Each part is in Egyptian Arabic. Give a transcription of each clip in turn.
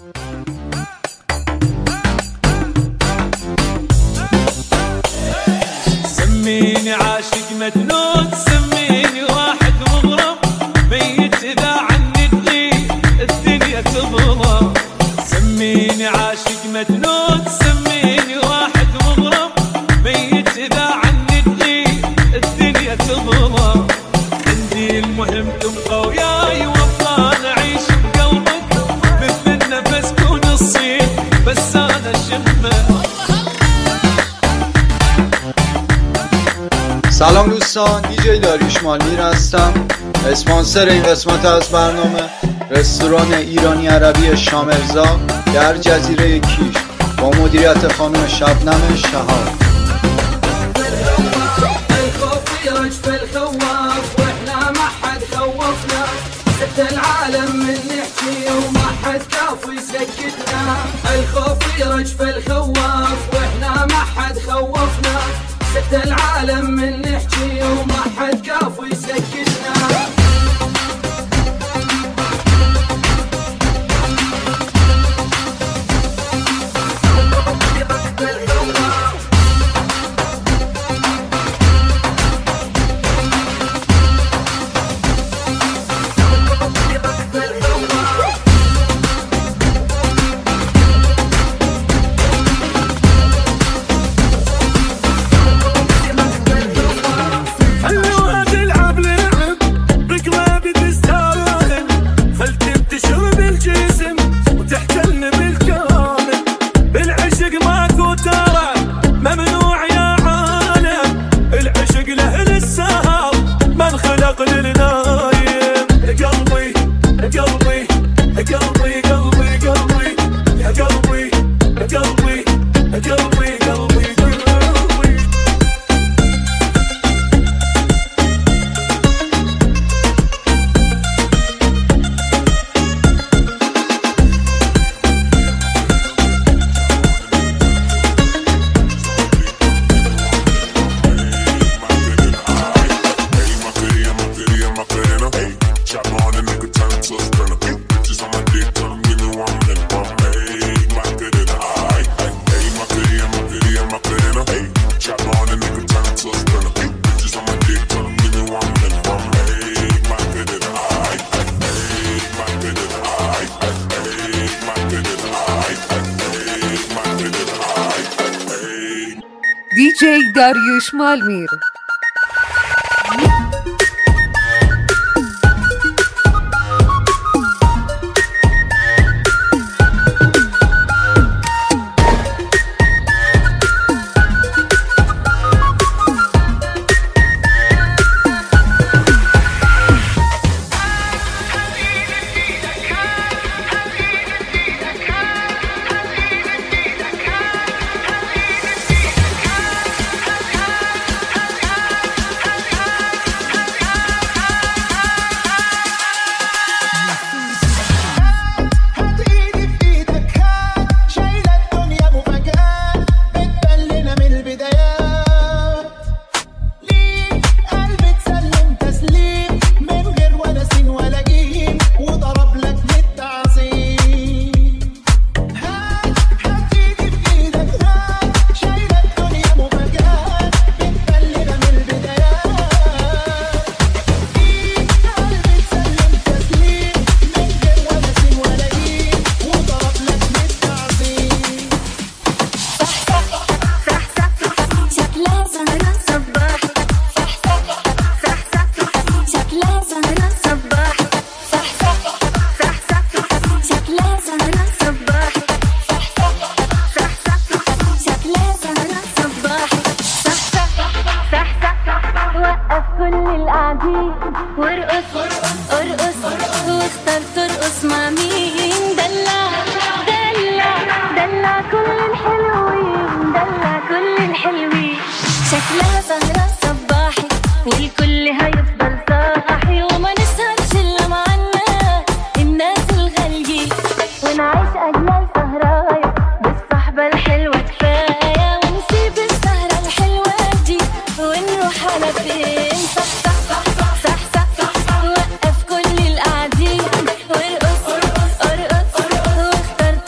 سميني عاشق مجنون سميني واحد مغرم ميت اذا عندي لي الدنيا تظلم سميني عاشق مجنون سميني واحد مغرم ميت اذا عندي لي الدنيا تظلم عندي المهم تبقى وياي والله نعيش بقلبك مثل النفس كون الصيد بس انا شمه سلام دوستان دیجی داریوش مالمیر هستم اسپانسر این قسمت از برنامه رستوران ایرانی عربی شامرزا در جزیره کیش با مدیریت خانم شبنم شهاب الخوف يرج في الخواف واحنا ما حد خوفنا سبت العالم من نحكي وما حد كاف يسكتنا الخوف يرج في الخواف واحنا ما حد خوفنا سبت العالم من نحكي وما حد كاف يسكتنا حلوة تلعب لعب بقلبي تستاهل خل تنتشر بالجسم وتحتلني بالكامل بالعشق ماكو ترى ممنوع يا عالم العشق له للسهر ما انخلق للنايم قلبي قلبي قلبي قلبي قلبي يا قلبي قلبي قلبي قلبي قلبي Hey, my goodie, I'm a goodie, I'm a banana. Hey, chop on a nigga, turn to a sprinter. Hey, Bitches on my dick, tell 'em give me one minute. One, hey, my goodie, aight, aight. Hey, my goodie, I'm a goodie, I'm a banana. Hey, chop on a nigga, turn to a sprinter. Hey, Bitches on my dick, tell 'em give me one minute. One, hey, my goodie, aight, aight. Hey, my goodie, aight, aight. Hey, my goodie, aight, aight. Hey, my goodie, aight, aight. Hey. دیجی داریوش مالمیر هات ايدي في ايدك هات شايلة الدنيا مفاجآت بتبلنا من البدايات ليك قلبي تسلم تسليم من غير ولا سين ولا جيم وضرب لك بالتعظيم هات هات ايدي في ايدك هات شايلة الدنيا مفاجآت بتبلنا من البدايات ليك قلبي تسلم تسليم من غير ولا سين ولا جيم وضرب لك بالتعظيم شكلها زهرة صباح شكلها زهرة صباح شكلها زهرة صباح شكلها زهرة صباح وقف كل القاعدين وارقص ارقص واختار ترقص مع مين دلع دلع دلع كل الحلوين دلع كل الحلوين شكلها سهرة صباحي والكل هيفضل صاحي وما نسهرش الا مع الناس الناس الغاليين ونعيش اجمل سهرايا بالصحبة الحلوة كفاية ونسيب السهرة الحلوة دي ونروح على فين صح صح صح صح صح صح وقف كل القاعدين وارقص ارقص واختار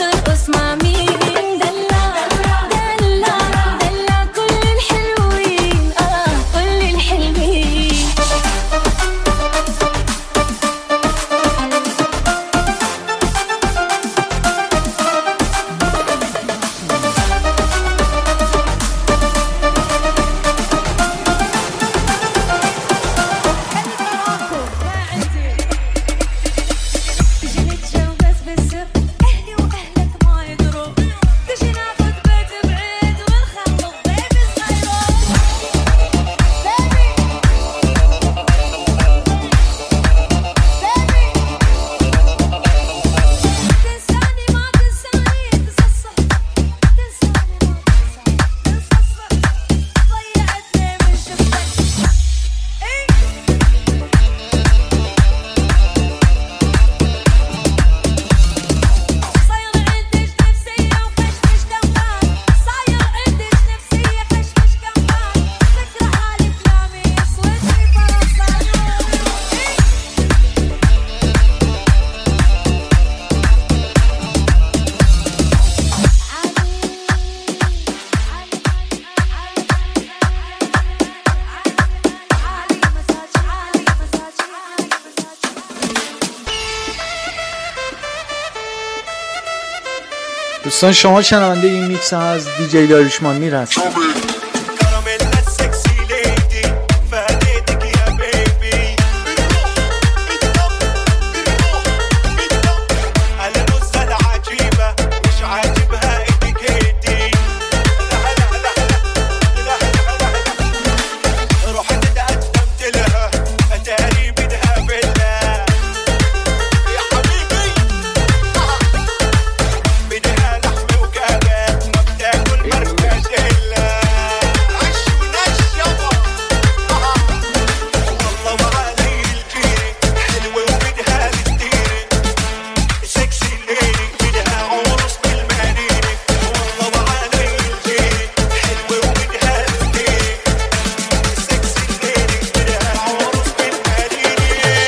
دوستان شما شنونده این میکس از دیجی داریوشمان میر هست كراميلا السكسي ليدي فاديتك يا بيبي المزة العجيبة مش عاجبها اتيكيتي لا لا لا لا لا لا رحت اتقدمت لها اتاري بدها بالله يا حبيبي بدها لحم وكباب ما بتاكل مركز الا عش ونش يابا والله ما علي الجيري حلوة وبدها تديري سكسي ليلي بدها عروس بالمدينة والله ما علي الجيري حلوة وبدها تديري سكسي ليلي بدها عروس بالمدينة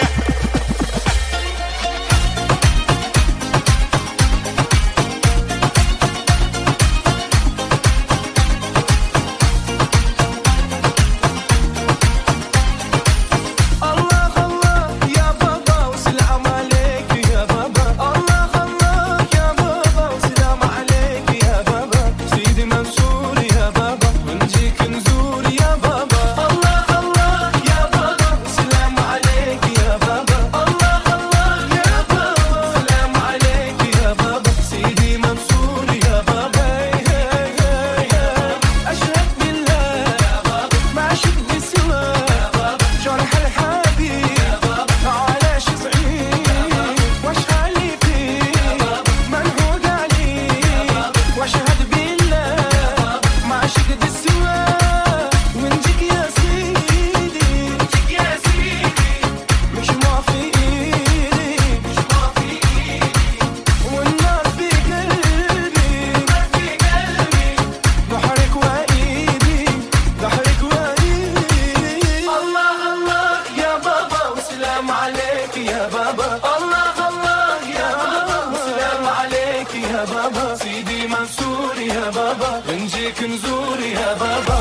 الله الله يا بابا وسلام عليك يا بابا الله الله يا بابا وسلام عليك يا بابا سيدي منصور يا بابا ونجيك نزور يا بابا الله الله يا بابا وسلام عليك يا بابا الله الله يا بابا وسلام عليك يا بابا سيدي منصور يا بابا أشهد بالله يا بابا ما شفت سوى يا بابا جرح الحبيب يا بابا علاش صعيب واش خلي فيه منهوق عليه واشهد بالله ما شفت سوى ونجيك يا سيدي نجيك يا سيدي مش ما في ايدي مش ما في ايدي والنار في قلبي النار في قلبي بحرك وايدي بحرك وايدي الله الله يا بابا وسلام عليك يا بابا الله الله يا بابا وسلام عليك يا بابا سيدي منصور يا بابا نجيك نزور يا بابا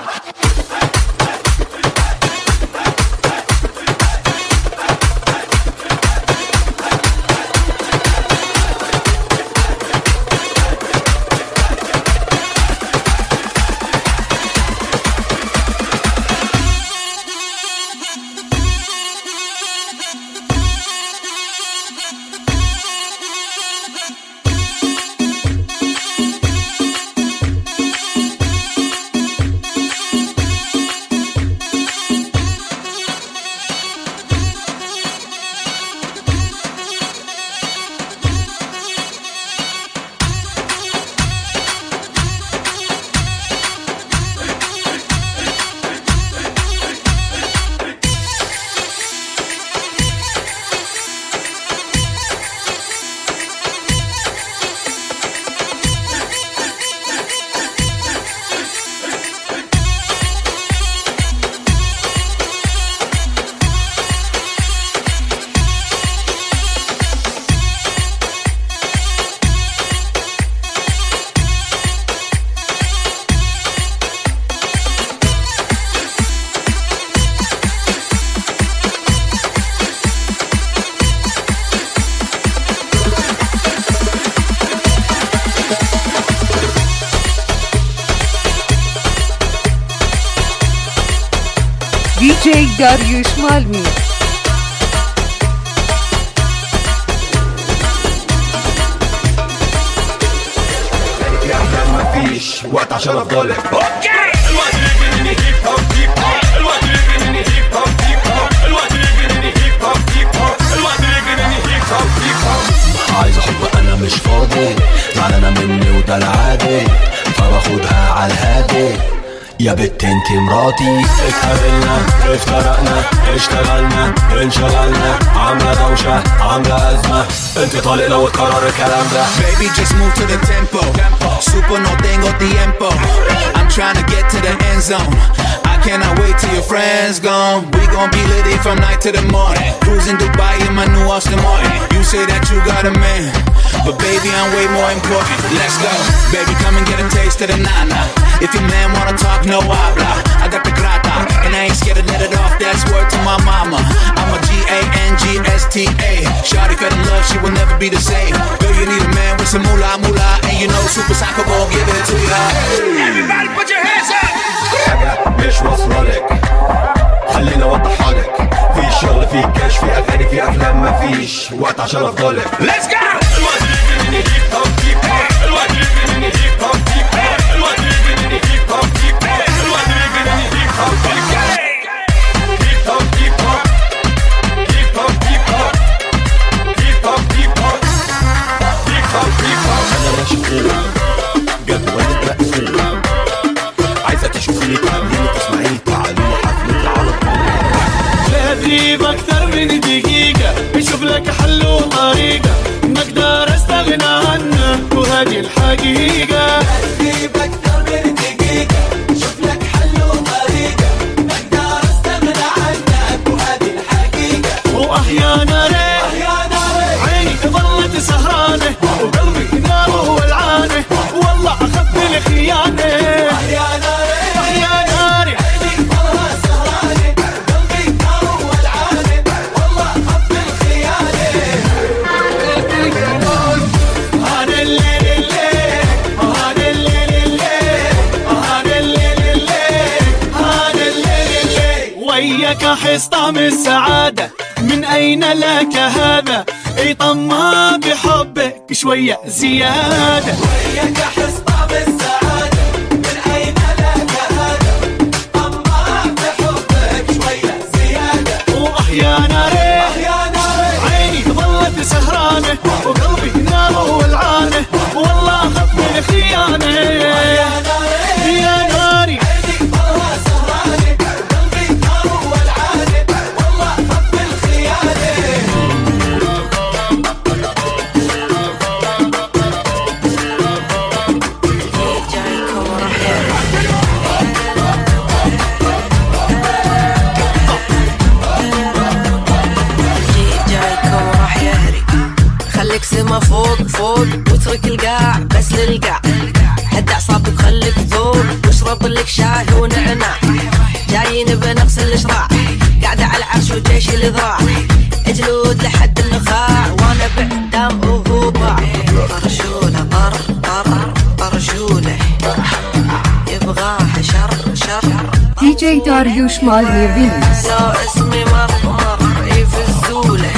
DJ داریوش مالمیر مفيش وقت عشان افضل عايز احب انا مش فاضي زعلانة مني وده العادي فباخدها على الهادي يا بت انت مراتي اتقابلنا افترقنا اشتغلنا انشغلنا عاملة دوشة عاملة أزمة انت طالق لو اتكرر الكلام ده Baby, just move to the tempo. Super no tengo tiempo. I'm trying to get to the end zone. I cannot wait till your friends gone. We gon' be litty from night to the morning. Cruising Dubai in my new Austin Martin. You say that you got a man, but baby, I'm way more important. Let's go, baby, come and get a taste of the nana. If your man wanna talk, no habla. I got the grata, and I ain't scared to let it off. That's word to my mama. I'm a G A N G S T A. Shawty fell in love, she will never be the same. Girl, you need a man with some moolah moolah, and you know super psycho gon' give it to ya. Everybody put your hands up. حاجة مش واصلة لك خليني اوضحها لك في شغل في كاش في اغاني في افلام مفيش وقت عشان افضلك Let's go. انا ماشي فوق جدول مقفول عايزة تشوفيني تعمليني تسمعيني تعالي حفلتي على طول غريب اكثر من دقيقة اشوف لك حل وطريقة ما اقدر استغنى عنك وهذه الحقيقة غريب اكثر من دقيقة شوف لك حل وطريقة ما اقدر استغنى عنك وهذه الحقيقة واحيانا ليه عيني ظلت سهرانة وقلبي ناره ولعانة والله اخذت الخيانة احيانا احيانا عيني ظلت سهرانة قلبي ناره ولعانة والله اخذت الخيانة هذا الليل الليل هذا الليل الليل هذا الليل الليل هذا الليل الليل وياك احس طعم السعادة من اين لك هذا اي طمع بحبك شوية زيادة وياك احس طعم السعادة من اين لك هذا طمع بحبك شوية زيادة واحيانا ليه عيني ظلت سهرانة وقلبي ناره ولعانة والله اخاف من الخيانة يا ناري جايكم راح يهري خليك سما فوق فوق واترك القاع بس للقاع هد اعصابك خليك ذوق واشرب لك شاي ونعناع جايين بنقص الاشراع قاعدة على العرش وجيش الذراع جلود لحد النخاع وانا بعدام وهو باع طرشوله طر طر طرشوله يبغاها شر شر DJ Dariush Malmi Remix. لو اسمي مر مر يفزوله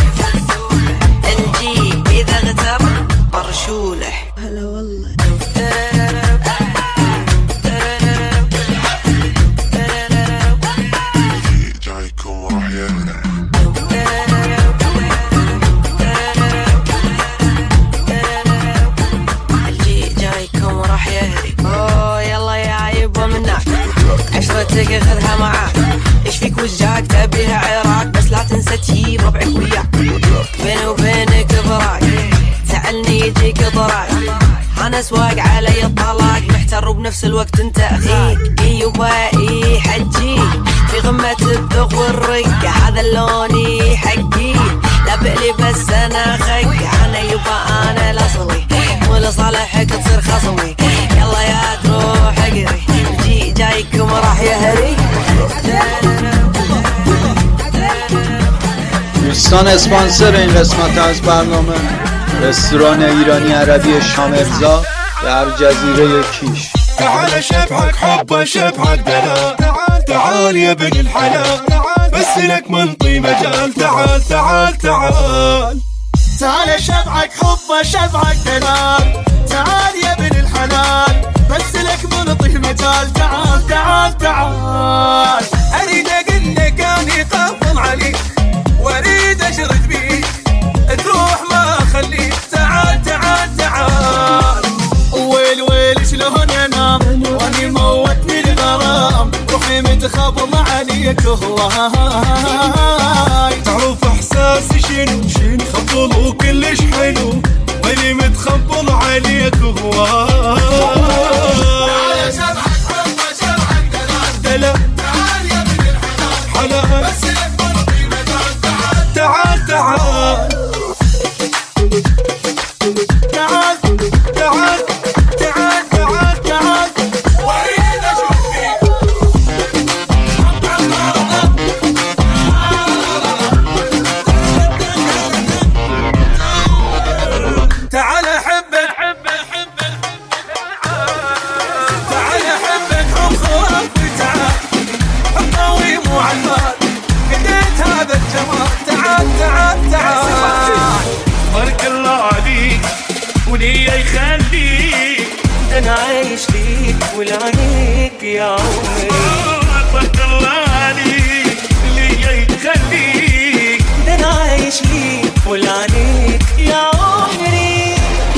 الجي اذا اغتر برشوله هلا والله جايكم راح يهري الجي جايكم راح يهري اوه يلا يا عيبه منك عشرتك خذها معاك ايش فيك وجاك تبيها عراك بس لا تنسى تجيب ربعك وياك بيني وبينك براك سألني يجيك ضراك انا سواق علي الطلاق محتر وبنفس الوقت انت اخيك اي يبا اي حجي في غمة الذوق والرقة هذا اللوني حقي لا بقلي بس انا خق انا يبا انا الاصلي ولصالحك تصير خصمي يلا يا تروح اقري جي جايكم راح يهري دوستان اسپانسر این قسمت از برنامه رستوران ایرانی عربی شامرزا در جزیره کیش تعال شبعك حب شبعك دلال تعال يا ابن الحلال بس لك منطي مجال تعال تعال تعال تعال شبعك حب شبعك دلال تعال يا ابن الحلال بس لك منطي مجال تعال تعال تعال اريد اقول لك اني قافل عليك واريد اشرد بيك تروح ما اخليك تعال تعال تعال ويل ويل شلون انام واني موتني الغرام روحي متخبل عليك هواي تعرف احساسي شنو شنو خبل وكلش حلو واني متخبل عليك هواي دلال حلال تعال تعال تعال تعال تعال تعال تعال واريد اشوف فيك تعال احبك اللي يخليك ده انا عايش ليك ولعنيك يا عمري بارك الله عليك اللي يخليك ده انا عايش ليك ولعنيك يا عمري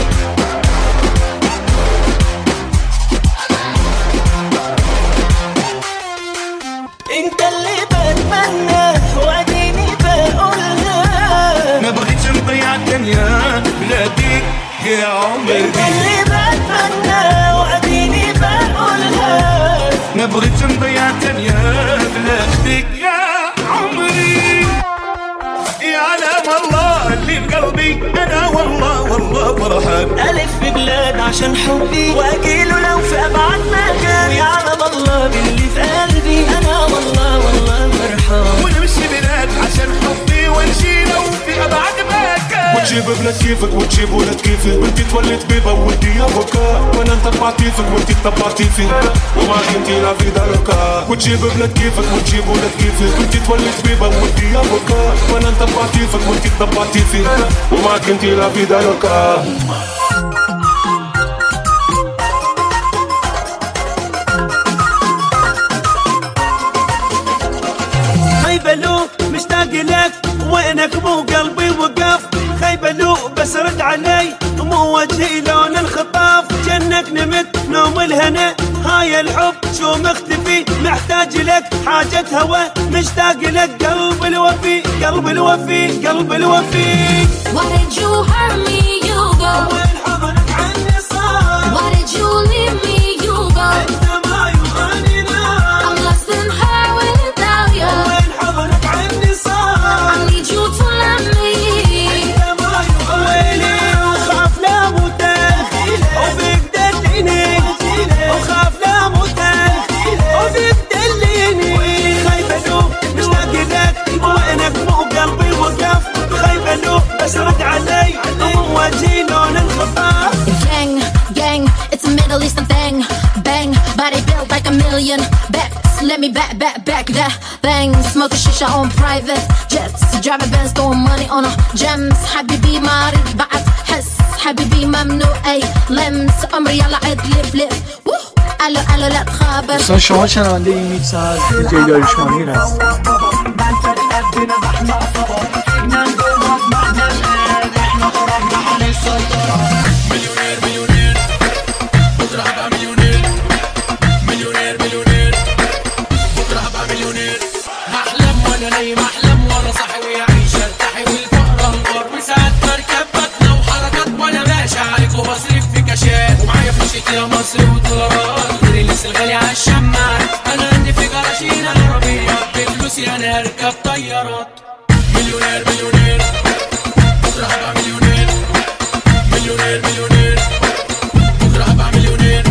انت اللي بتمنى واديني بقولها ما بغيتش نضيع الدنيا بلاديك يا عمري انت اللي بتمنى واديني بقولها ما بغيتش نضيع الدنيا بلاديك يا عمري يا علام الله اللي بقلبي انا والله والله فرحان ألف في بلاد عشان حبي وأجيله لو في أبعد مكان يعلم الله باللي في قلبي أنا والله والله فرحان ونمشي بلاد عشان حبي ونمشي لو في ابعد مكان وتجيب بنات كيفك وتجيب ولاد كيفي وانت تولي طبيبة وانتي افوكا وانا نطبع تيفك وانت تطبع تيفي وما كنتي لا في داركا وتجيب بنات كيفك وتجيب ولاد كيفي وانت تولي طبيبة وانتي افوكا وانا نطبع تيفك وانت تطبع تيفي وما كنتي لا في داركا خيبلو مشتاق لك وينك مو قلبي وقف خيبلو بس رد علي مو وجهي لون الخطاف جنك نمت نوم الهنا هاي الحب شو مختفي محتاج لك حاجة هوى مشتاق لك قلب الوفي قلب الوفي قلب الوفي Why did you hurt me? You go. وين حضنك عني صار Why did you leave me? You go. انت ما يغنينا I'm lost in her without you. وين حضنك عني I صار need you to love me. ويلي وخاف لا موتك وبيك دليني وخاف لا موتك وبيك دليني خايفة له مشتاق لك وينك مو قلبي وقف خايفة له بس رد علي مو وجهي لون الخطاف Gang, gang, it's a Middle Eastern thing. Bang, body built like a million backs. Let me back, back, back that thing. Smoke a shisha on private jets. Driving Benz, throwing money on a gems. حبيبي مريض بعد حس حبيبي ممنوع اي لمس عمري يلا عد لف لف ووه. الو الو لا تخابر دوستان شما شنونده این میکس از دیجی داریوشمانی هست مليونير مليونير بكره هبقى مليونير مليونير مليونير بكره هبقى مليونير هحلم وانا نايم احلم وانا صاحي ويعيش ارتاحي والفقر انهار وساعات بركب بطنة وحركات وانا ماشي عليك وبصرف في كاشات ومعايا فلوس كتير مصر ودولارات غير اللبس الغالي على الشماعات انا عندي في جراشين العربية بفلوسي انا اركب طيارات مليونير مليونير بكره هبقى مليونير مليونير مليونير بكره هبقى مليونير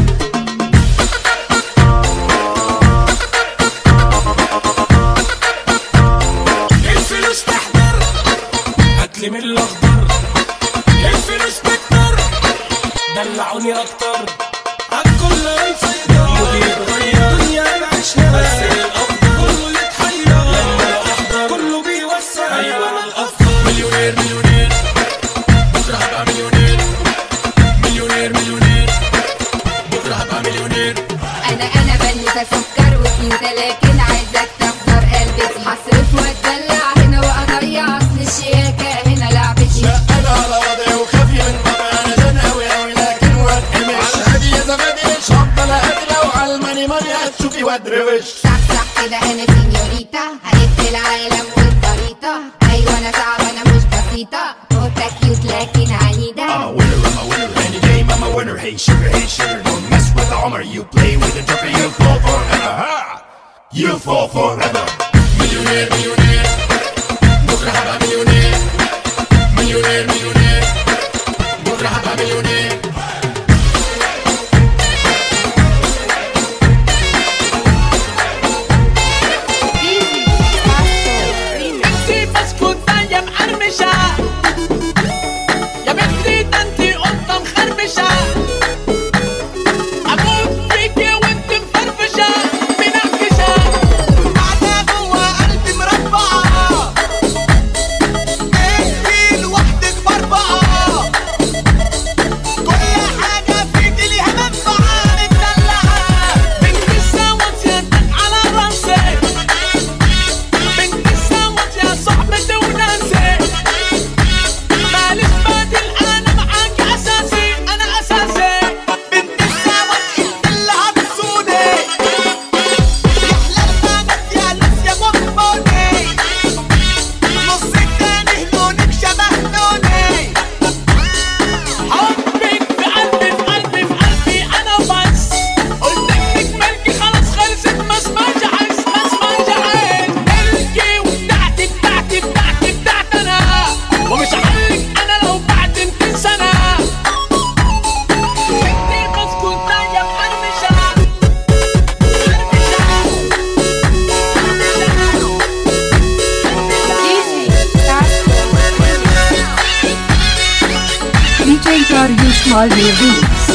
الفلوس تحضر هاتلي من الاخضر الفلوس بتضر دلعوني اكتر عالكل يسيطر مودي يتغير دنيا بعيشها بس الافضل كله يتحير لما انا احضر كله بيوسع ايوه انا الافضل مليونير مليونير بكره هبقى مليونير مليونير مليونير بكره هبقى مليونير انا انا بنوتة سكر وكيوتة لكن عايزك تحضر قلبتي هصرف واتدلع هنا واضيع اصل الشياكة هنا لعبتي انا على وضعي وخافي من طبعي انا زن اوي اوي لكن واتقمش على الهادي يا زبادي مش هفضل قادرة وعلى الماني ماني هتشوفي وادروش صح صح كده انا سينيوريتا هلف العالم والخريطة ايوه انا صعبة انا مش بسيطة نوتة كيوت لكن عنيدة I'm a winner, I'm a winner. Any game, I'm a winner. Hey sugar, hey sugar, don't mess with the Hummer. You play with the joker, you fall forever. Ha! You fall forever. مليونير مليونير بكره هبقى مليونير مليونير مليونير بكره هبقى مليونير انتي بسكوتة يا مقرمشة يا بنتي ده انتي قطة مخربشة اموت فيكي وانت مفرفشة منعكشة قاعدة جوا قلبي مربعة انتي لوحدك Yushmal Remix.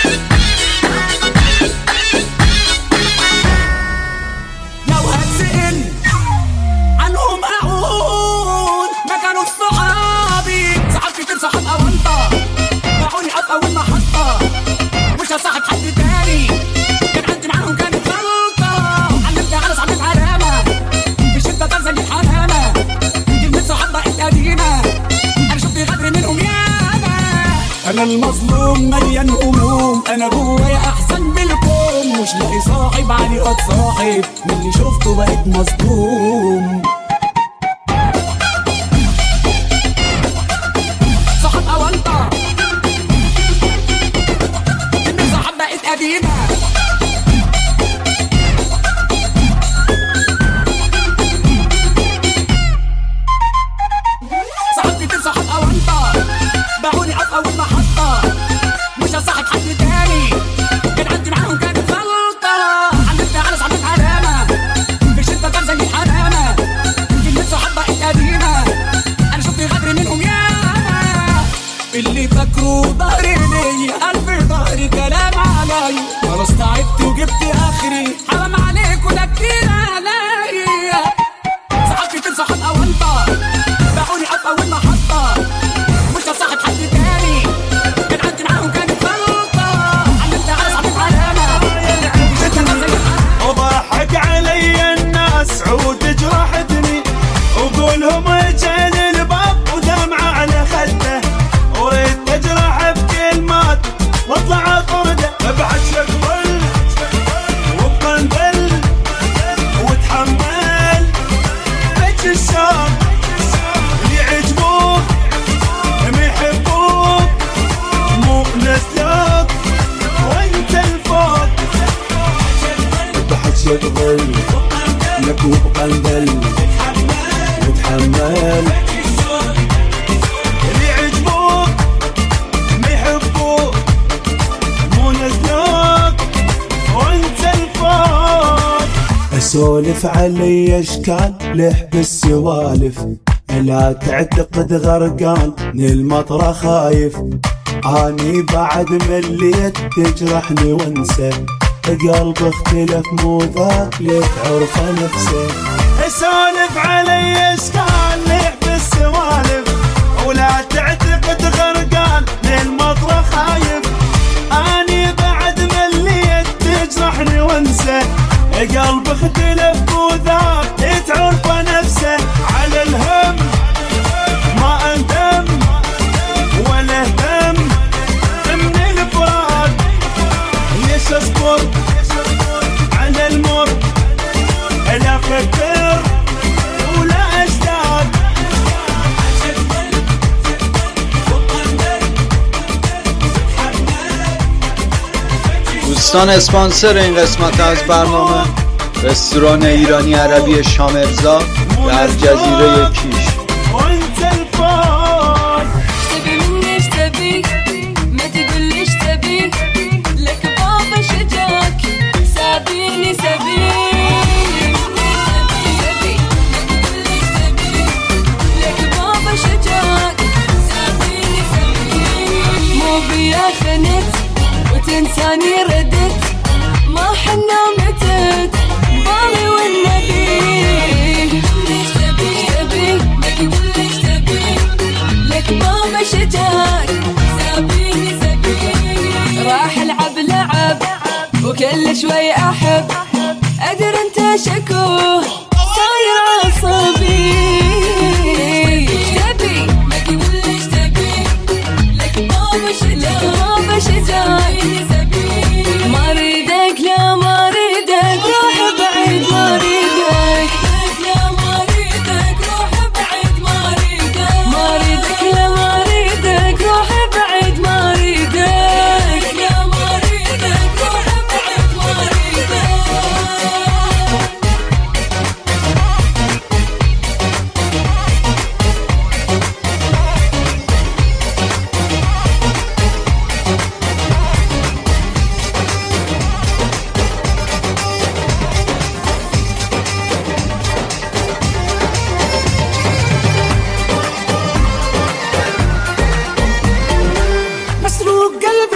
لو هتسأل عنهم أقول ما كانوا صحابي صحاب كتير صحاب أونطة باعوني في أول محطة مش هصاحب حد تاني كان عندي معاهم كانت غلطة علمت على صاحب علامة في شدة طار زي الحمامة كلمة صحاب بقت قديمة أنا شفت غدر منهم ياما أنا المظلوم مليان هموم أنا جوايا أحسن بالكم مش لاقي صاحب علي قد صاحب من اللي شفته بقيت مصدوم صاحب أونطة كلمة صاحب بقت قديمة صاحب كتير صاحب أونطة باعوني في أول محطة مش هصاحب حد تاني كان عندي معاهم كانت غلطة علمت على صاحب علامة في شدة طار زي الحمامة كلمة صاحب بقت قديمة أنا شفت غدر منهم ياما اللي فاكره ظهري ليا ألف ظهري كلام علي خلاص تعبت وجبت آخري حرام عليك وده كتير عليا صحاب كتير صحاب أونطة باعوني في أول محطة مش هصاحب حد تاني كان عندي معاهم كانت غلطة علمت على صاحب علامة وضحك علي الناس عود جرحتني وقولهم جان الباب ودمعة على خده وريت تجرح بكلمات واطلع طرده ابعد شقبل وبقندل وتحمل بج الشام اللي يعجبوك ما يحبوك مو نسلوك وانت الفوق بحج يقبل لك وبقندل وتحمل اللي يعجبوك ما يحبوك مو نزلوك وانت الفوق اسولف علي اشكال لح بالسوالف لا تعتقد غرقان من المطرة خايف اني بعد مليت تجرحني وانسى قلب اختلف مو ذاك ليك عرفه نفسه اسولف علي اشكال لح بالسوالف ولا تعتقد غرقان للمطرة خايف اني بعد مليت تجرحني وانسى قلب اختلف مو ذاك تعرفه نفسه على الهم ما اندم ولا اهتم من الفراق ليش اصبر على المر لا افكر ولا اشتاق دوستان اسپانسر این قسمت از برنامه رستوران ایرانی عربی شامرزا در جزیره کیش وانت الفوق تبي مني ايش تبي ما تقول ليش تبي لك بابا شجاك سابيني سبي لك بابا شجاك سابيني سبي مو بيا خنت وتنساني ردت ما حنا متت بالي والنبي ليش تبي تبي ما تقول ليش تبي لك ماما شجاك سابيني سبيني راح العب لعب وكل شوي احب ادري انت شكوه صاير عصبي إيش تبي ما تقول ليش تبي لك ماما شجاك ماما شجاك ما اريدك لا ما اريدك روح بعيد ما اريدك لا ما اريدك روح بعيد ما اريدك ما اريدك لا ما اريدك روح بعيد ما اريدك لا ما اريدك روح بعيد ما اريدك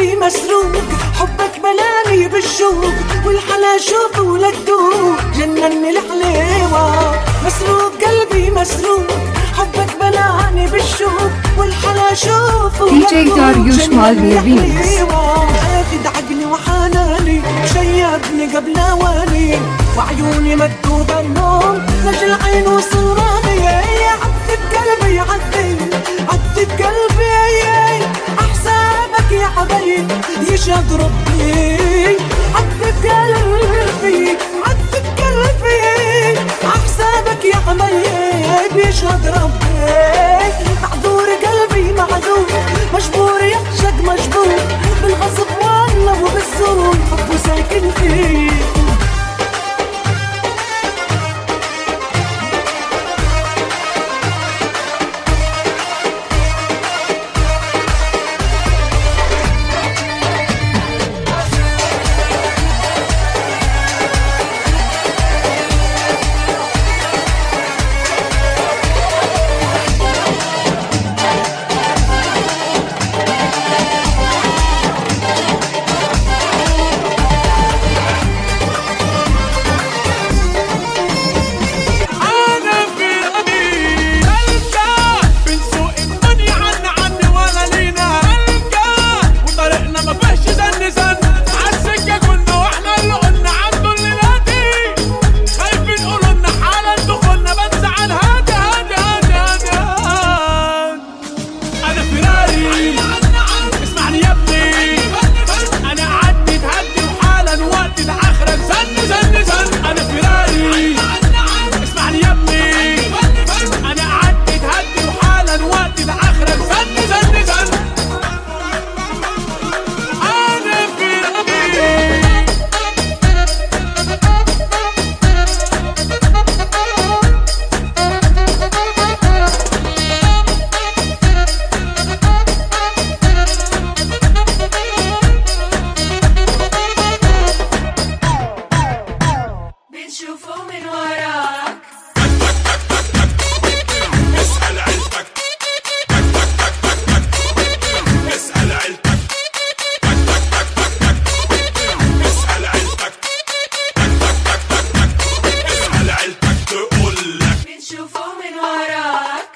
قلبي مسروق حبك بلاني بالشوق والحلا شوفه للدوق جنني الحليوة مسروق قلبي مسروق حبك بلاني بالشوق والحلا شوفه DJ داريوش مالني ريميكس. اخد عقلي وحناني شيبني قبل اواني وعيوني مكتوبة النوم لجل عين وصراني عدت قلبي عدت عدت قلبي احسابك يا حبيب يشهد ربي عدت قلبي عدت قلبي احسابك يا حبيب يشهد ربي معذور قلبي معذور مجبور يعشق مجبور بالغصب والله وبالزور حبه ساكن فيه انا في ربي القى بنسوق الدنيا عنا عني ولا لينا القى وطريقنا ما فيهش زن زن عالسكه كنا واحنا اللي قلنا عنده اللي نادي خايفين يقولوا لنا حالا دخلنا بنزعل هادي هادي هادي هادي هادي انا فيراري اسمعني يا ابني انا عديت هدي وحالا وقت الاخرك زن زن زن انا فيراري اسمعني يا ابني انا عديت هدي وحالا وقت الاخرك زن زن زن انا فيراري بنشوفه من وراك اسأل عيلتك اسأل عيلتك اسأل عيلتك اسأل عيلتك تقول لك بنشوفه من وراك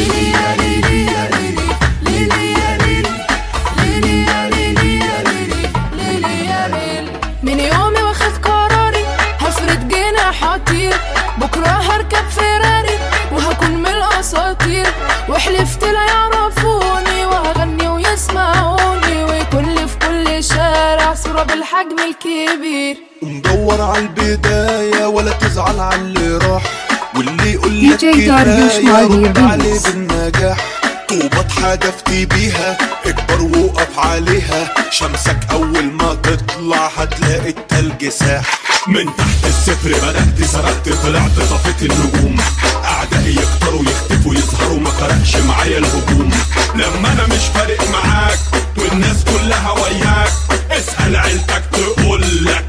من يومي واخد قراري هفرد جناحاتي بكرة هركب فيراري وهكون من الأساطير وحلفت لا يعرفوني وهغني ويسمعوني ويكون لي في كل شارع صورة بالحجم الكبير مدور على البداية ولا تزعل على اللي راح واللي يقول لك DJ داريوش كفاية مالي رد عليه ريميكس. بالنجاح طوبة اتحدفتي بيها اكبر وقف عليها شمسك اول ما تطلع هتلاقي التلج ساح من تحت الصفر بدأت سبقت طلعت طفيت النجوم أعدائي يكتروا يختفوا يظهروا ما فرقش معايا الهجوم لما أنا مش فارق معاك والناس كلها وياك اسأل عيلتك تقول لك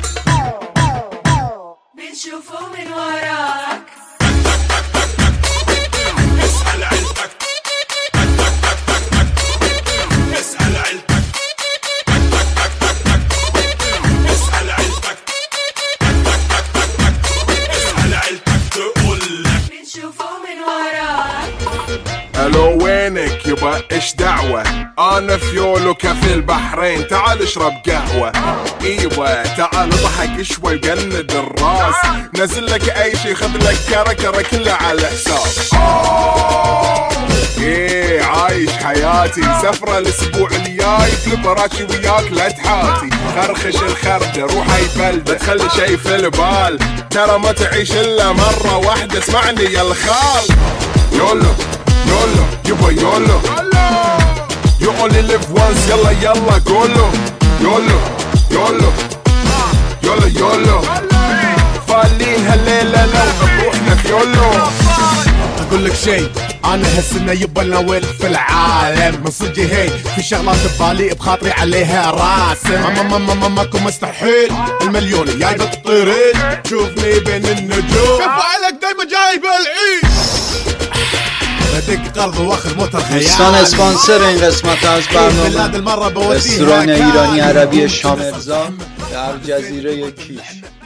بنشوفه من وراك اسأل عيلتك اسأل عيلتك اسأل عيلتك اسأل عيلتك تقول لك بنشوفه من وراك الو وينك يبا ايش دعوة انا فيولو كافي البحرين تعال اشرب قهوة ايوه تعال اضحك شوي وقند الراس نزل لك اي شي خذ لك كركرة كلها على الحساب ايه عايش حياتي سفرة الاسبوع الجاي في البراتشي وياك لا تحاتي خرخش الخردة روح اي بلدة تخلي شي في البال ترى ما تعيش الا مرة واحدة اسمعني يا الخال يولو يولو يبا يولو You only live once يلا يلا قولو يولو يولو يولو يولو فالين هالليلة لو بروحنا في يولو اقول لك شيء انا هالسنه يبا ناويل في العالم من صدقي هي في شغلات ببالي بخاطري عليها راسم ما ما ما ما ماكو مستحيل المليون جاي بالطريق شوفني بين النجوم كفو عليك دايما جايب العيد اديك قرض واخذ موتر خيال دوستان اسپانسر این قسمت از بلاد برنامه المرة بوديها رستوران كان. ایرانی عربی شامرزا در جزیره کیش